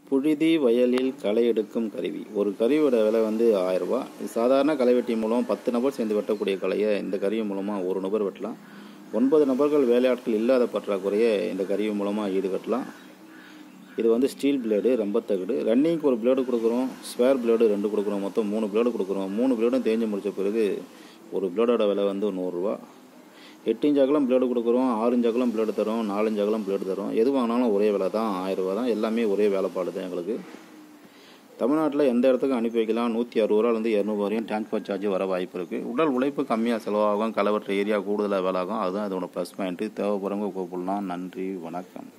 புழுதி வயலில் களை எடுக்கும் கருவி ஒரு கருவியோட விலை வந்து ஆயிரரூபா சாதாரண களைவெட்டி மூலம் பத்து நபர் சேர்ந்து வெட்டக்கூடிய கலையை இந்த கருவி மூலமாக ஒரு நபர் வெட்டலாம் ஒன்பது நபர்கள் வேலையாட்கள் இல்லாத பற்றாக்குறையை இந்த கருவி மூலமாக ஈடுகட்டலாம் இது வந்து ஸ்டீல் பிளேடு ரொம்ப தகடு ரன்னிங்க்கு ஒரு பிளேடு கொடுக்குறோம் ஸ்பேர் பிளேடு ரெண்டு கொடுக்குறோம் மொத்தம் மூணு பிளேடு கொடுக்குறோம் மூணு பிளேடும் தேஞ்சு முடித்த பிறகு ஒரு பிளேடோட விலை வந்து நூறுரூவா எட்டு இன்ச் அகலம் பிளேடு கொடுக்குறோம் ஆறு இன்ச் அகலம் பிளேடு தரோம் நாலஞ்சு அகலம் பிளேடு தரோம் எது வாங்கினாலும் ஒரே விலை தான் ஆயிரரூவா தான் எல்லாமே ஒரே வேலைப்பாடு தான் எங்களுக்கு தமிழ்நாட்டில் எந்த இடத்துக்கும் அனுப்பி வைக்கலாம் நூற்றி அறுபது ரூபாலேருந்து இரநூறு வரையும் டிரான்ஸ்போர்ட் சார்ஜ் வர வாய்ப்பு இருக்குது உடல் உழைப்பு கம்மியாக செலவாகும் கலவற்ற ஏரியா கூடுதலாக வேலாகும் அதுதான் இதோட ப்ளஸ் பாயிண்ட்டு தேவைப்படுறவங்க கூப்பிடலாம் நன்றி வணக்கம்